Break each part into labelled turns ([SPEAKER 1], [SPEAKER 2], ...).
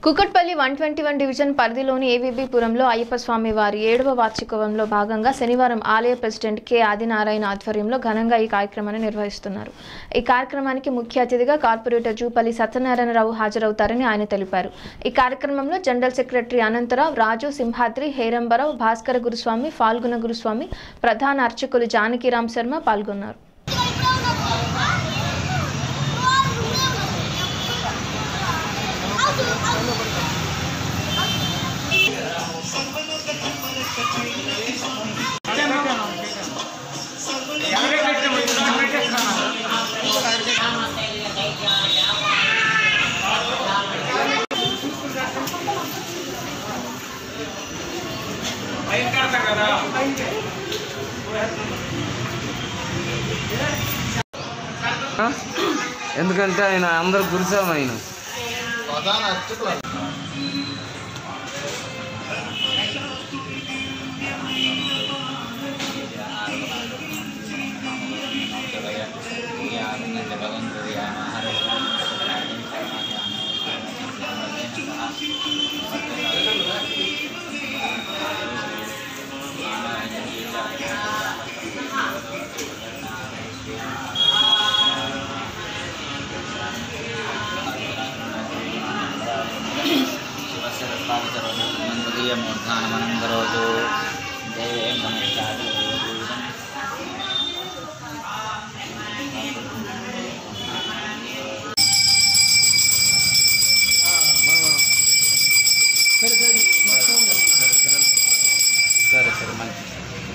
[SPEAKER 1] Kukatpally one twenty one division పరిధిలోని ఏవీబీపురంలో అయ్యప్ప స్వామి వారి ఏడవ వార్షికోత్సవంలో భాగంగా శనివారం ఆలయ ప్రెసిడెంట్ కె ఆదినారాయణ ఆధ్వర్యంలో ఘనంగా ఈ కార్యక్రమాన్ని నిర్వహిస్తున్నారు ఈ కార్యక్రమానికి ముఖ్య అతిథిగా కార్పొరేటర్ జూపల్లి సత్యనారాయణరావు హాజరవుతారని ఆయన తెలిపారు ఈ కార్యక్రమంలో జనరల్ సెక్రటరీ అనంతరావు రాజు సింహాద్రి హేరంబరావు భాస్కర గురుస్వామి ఫాల్గుణ గురుస్వామి ప్రధాన అర్చకులు జానకిరామ్ శర్మ పాల్గొన్నారు
[SPEAKER 2] ఆ? ఎందుకంటే ఆయన అందరు గురుసాం ఆయన
[SPEAKER 3] ప్రధాన అర్చకులు
[SPEAKER 4] శివశిరస్పాదమూర్ధానమనం కరోతు దేవేం నమస్కారం సరే సరే మంచి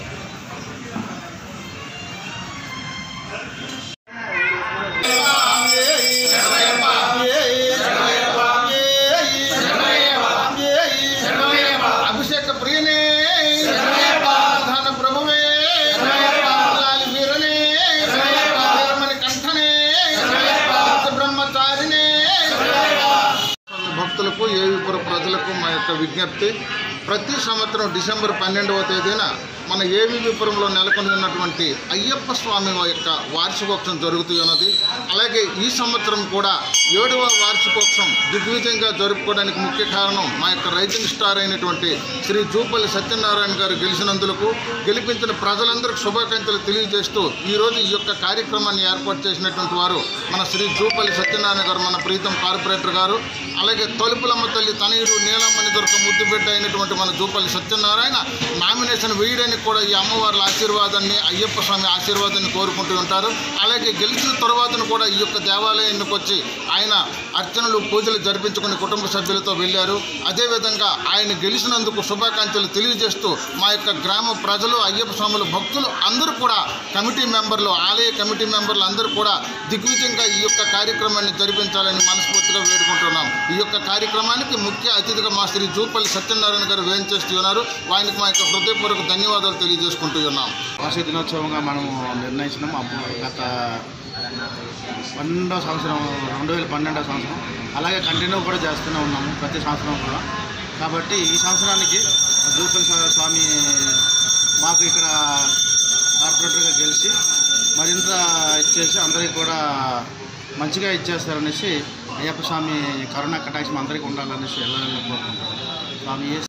[SPEAKER 3] అభిషేక ప్రియనే ప్రధాన ప్రభువే లాలి వీరనే వీరమణి కంఠనే బ్రహ్మచారినే భక్తులకు ఏవిపుర ప్రజలకు మా యొక్క విజ్ఞప్తి ప్రతి సంవత్సరం డిసెంబర్ పన్నెండవ తేదీన మన ఏవిపురంలో నెలకొని ఉన్నటువంటి అయ్యప్ప స్వామి యొక్క వార్షికోత్సవం జరుగుతూ ఉన్నది అలాగే ఈ సంవత్సరం కూడా ఏడవ వార్షికోత్సవం దిగ్విజయంగా జరుపుకోవడానికి ముఖ్య కారణం మా యొక్క రైజింగ్ స్టార్ అయినటువంటి శ్రీ జూపల్లి సత్యనారాయణ గారు గెలిచినందులకు గెలిపించిన ప్రజలందరికీ శుభాకాంక్షలు తెలియజేస్తూ ఈరోజు ఈ యొక్క కార్యక్రమాన్ని ఏర్పాటు చేసినటువంటి వారు మన శ్రీ జూపల్లి సత్యనారాయణ గారు మన ప్రీతం కార్పొరేటర్ గారు అలాగే తలుపులమ్మ తల్లి తనయుడు నీలమ్మని దొరక ముద్దుబిడ్డ అయినటువంటి మన జూపల్లి సత్యనారాయణ నామినేషన్ వేయడానికి కూడా ఈ అమ్మవార్ల ఆశీర్వాదాన్ని అయ్యప్ప స్వామి ఆశీర్వాదాన్ని కోరుకుంటూ ఉంటారు అలాగే గెలిచిన తర్వాతను కూడా ఈ యొక్క దేవాలయానికి వచ్చి ఆయన అర్చనలు పూజలు జరిపించుకుని కుటుంబ సభ్యులతో వెళ్ళారు అదేవిధంగా ఆయన గెలిచినందుకు శుభాకాంక్షలు తెలియజేస్తూ మా యొక్క గ్రామ ప్రజలు అయ్యప్ప స్వాములు భక్తులు అందరూ కూడా కమిటీ మెంబర్లు ఆలయ కమిటీ మెంబర్లు అందరూ కూడా దిగ్విజయంగా ఈ యొక్క కార్యక్రమాన్ని జరిపించాలని మనస్ఫూర్తిగా వేడుకుంటున్నాం ఈ యొక్క కార్యక్రమానికి ముఖ్య అతిథిగా మా శ్రీ జూపల్లి సత్యనారాయణ గారు వేయించేస్తూ ఉన్నారు ఆయనకు మా యొక్క హృదయపూర్వక ధన్యవాదాలు తెలియజేసుకుంటూ ఉన్నాం
[SPEAKER 5] వార్షిక దినోత్సవంగా మనము నిర్ణయించినాం అప్పుడు గత పన్నెండవ సంవత్సరం రెండు వేల పన్నెండవ సంవత్సరం అలాగే కంటిన్యూ కూడా చేస్తూనే ఉన్నాము ప్రతి సంవత్సరం కూడా కాబట్టి ఈ సంవత్సరానికి జూపల్ స్వామి మాకు ఇక్కడ కార్పొరేటర్గా గెలిచి మరింత ఇచ్చేసి అందరికీ కూడా మంచిగా ఇచ్చేస్తారనేసి అయ్యప్ప స్వామి కరుణ కటాక్షం అందరికీ ఉండాలనేసి ఎలా కోరుకుంటాం స్వామి